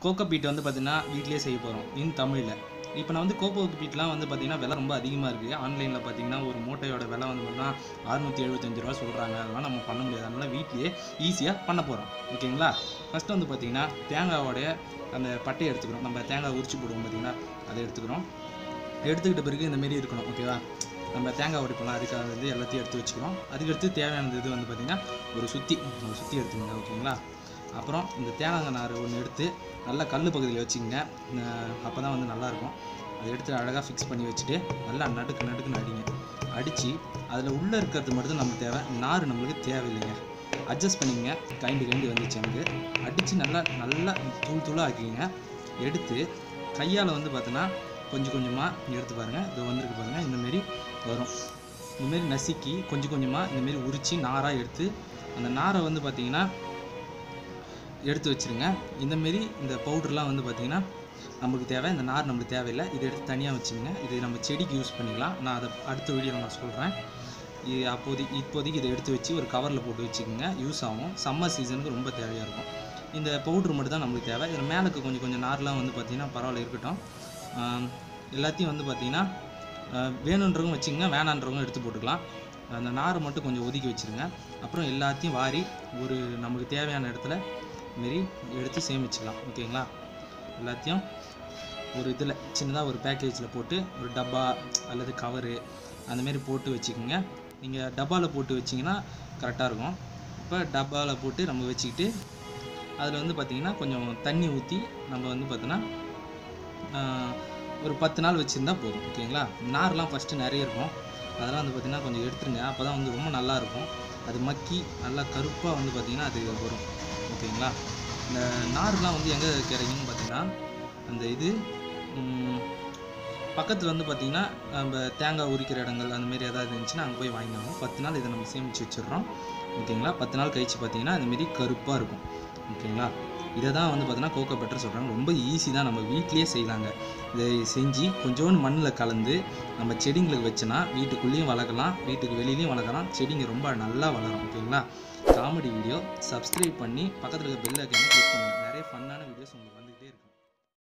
cocoa beat வந்து பார்த்தீங்கன்னா வீட்லேயே செய்ய போகிறோம் இன் தமிழில் இப்போ நான் வந்து கோகோ பீட்லாம் வந்து பார்த்தீங்கன்னா விலை ரொம்ப அதிகமாக இருக்குது ஆன்லைனில் பார்த்தீங்கன்னா ஒரு மூட்டையோட விலை வந்து பார்த்தீங்கன்னா அறுநூற்றி எழுபத்தஞ்சு ரூபா சொல்கிறாங்க அதெல்லாம் நம்ம பண்ண முடியாது அதனால வீட்லேயே ஈஸியாக பண்ண போகிறோம் ஓகேங்களா ஃபஸ்ட்டு வந்து பார்த்தீங்கன்னா தேங்காவோடைய அந்த பட்டையை எடுத்துக்கிறோம் நம்ம தேங்காய் உரிச்சு போடுவோம் பார்த்தீங்கன்னா அதை எடுத்துக்கிறோம் எடுத்துக்கிட்ட பிறகு இந்த மாரி இருக்கணும் ஓகேவா நம்ம தேங்காய் உடைப்போம்ல அதுக்காக வந்து எல்லாத்தையும் எடுத்து வச்சுக்கிறோம் அதுக்கடுத்து தேவையானது இது வந்து பார்த்திங்கன்னா ஒரு சுத்தி ஒரு சுத்தி எடுத்துக்கோங்க ஓகேங்களா அப்புறம் இந்த தேங்காய் நார் ஒன்று எடுத்து நல்லா கல் பகுதியில் வச்சுக்கோங்க அப்போ தான் வந்து நல்லாயிருக்கும் அதை எடுத்து அழகாக ஃபிக்ஸ் பண்ணி வச்சுட்டு நல்லா நடுக்கு நடுக்குன்னு அடிங்க அடித்து அதில் உள்ளே இருக்கிறது மட்டும் நமக்கு தேவை நார் நம்மளுக்கு தேவையில்லைங்க அட்ஜஸ்ட் பண்ணிக்கங்க கைண்டு கைண்டு வந்துச்சு எனக்கு அடித்து நல்லா நல்லா தூள் தூளாக ஆக்கிங்க எடுத்து கையால் வந்து பார்த்தோன்னா கொஞ்சம் கொஞ்சமாக எடுத்து பாருங்கள் இது வந்திருக்கு பாருங்கள் இந்தமாரி வரும் இந்தமாரி நசுக்கி கொஞ்சம் கொஞ்சமாக இந்தமாரி உரித்து நாராக எடுத்து அந்த நாரை வந்து பார்த்தீங்கன்னா எடுத்து வச்சுருங்க இந்தமாரி இந்த பவுடர்லாம் வந்து பார்த்திங்கன்னா நமக்கு தேவை இந்த நார் நம்மளுக்கு தேவையில்லை இதை எடுத்து தனியாக வச்சுங்க இது நம்ம செடிக்கு யூஸ் பண்ணிக்கலாம் நான் அதை அடுத்த வீடியோவில் நான் சொல்கிறேன் இது அப்போதைக்கு இப்போதைக்கு இதை எடுத்து வச்சு ஒரு கவரில் போட்டு வச்சுக்கோங்க யூஸ் ஆகும் சம்மர் சீசனுக்கு ரொம்ப தேவையாக இருக்கும் இந்த பவுட்ரு மட்டும் தான் நம்மளுக்கு தேவை இதில் மேலுக்கு கொஞ்சம் கொஞ்சம் நார்லாம் வந்து பார்த்திங்கன்னா பரவாயில்ல இருக்கட்டும் ஆம், எல்லாத்தையும் வந்து பார்த்திங்கன்னா ஆஹ், வேணுன்றவங்க வச்சுங்க வேணான்றவங்க எடுத்து போட்டுக்கலாம் அந்த நாரை மட்டும் கொஞ்சம் ஒதுக்கி வச்சுருங்க அப்புறம் எல்லாத்தையும் வாரி ஒரு நமக்கு தேவையான இடத்துல மாரி எடுத்து சேமிச்சுக்கலாம் ஓகேங்களா எல்லாத்தையும் ஒரு இதில் சின்னதாக ஒரு பேக்கேஜில் போட்டு ஒரு டப்பா அல்லது கவரு அந்தமாரி போட்டு வச்சுக்கோங்க நீங்கள் டப்பாவில் போட்டு வச்சிங்கன்னா கரெக்டாக இருக்கும் இப்போ டப்பாவில் போட்டு நம்ம வச்சுக்கிட்டு அதில் வந்து பார்த்திங்கன்னா கொஞ்சம் தண்ணி ஊற்றி நம்ம வந்து பார்த்தோன்னா ஆஹ், ஒரு பத்து நாள் வச்சுருந்தா போதும் ஓகேங்களா நார்லாம் ஃபஸ்ட்டு நிறைய இருக்கும் அதெல்லாம் வந்து பார்த்திங்கன்னா கொஞ்சம் எடுத்துருங்க அப்போ தான் வந்து ரொம்ப நல்லா இருக்கும் அது மக்கி நல்லா கருப்பாக வந்து பார்த்திங்கன்னா அது வரும் ஓகேங்களா இந்த நார்லாம் வந்து எங்கே கிடைக்குன்னு பார்த்தீங்கன்னா அந்த இது பக்கத்தில் வந்து பார்த்திங்கன்னா நம்ம தேங்காய் உரிக்கிற இடங்கள் அந்த மாதிரி ஏதாவது இருந்துச்சுன்னா அங்கே போய் வாங்கினாலும் பத்து நாள் இதை நம்ம சேமித்து வச்சிடுறோம் ஓகேங்களா பத்து நாள் கழிச்சு பார்த்தீங்கன்னா இதுமாரி கருப்பாக இருக்கும் ஓகேங்களா இதை தான் வந்து பார்த்தீங்கன்னா கோகோ பெட்டர் சொல்கிறாங்க ரொம்ப ஈஸி தான் நம்ம வீட்லேயே செய்யலாங்க இதை செஞ்சு கொஞ்சோண்டு மண்ணில் கலந்து நம்ம செடிங்களுக்கு வச்சோன்னா வீட்டுக்குள்ளேயும் வளர்க்கலாம் வீட்டுக்கு வெளியிலையும் வளர்க்கலாம் செடிங்க ரொம்ப நல்லா வளரும் ஓகேங்களா காமெடி வீடியோ சப்ஸ்கிரைப் பண்ணி பக்கத்தில் இருக்க பெல் ஐக்கனை கிளிக் பண்ணுங்கள் நிறைய ஃபன்னான வீடியோஸ் உங்களுக்கு வந்து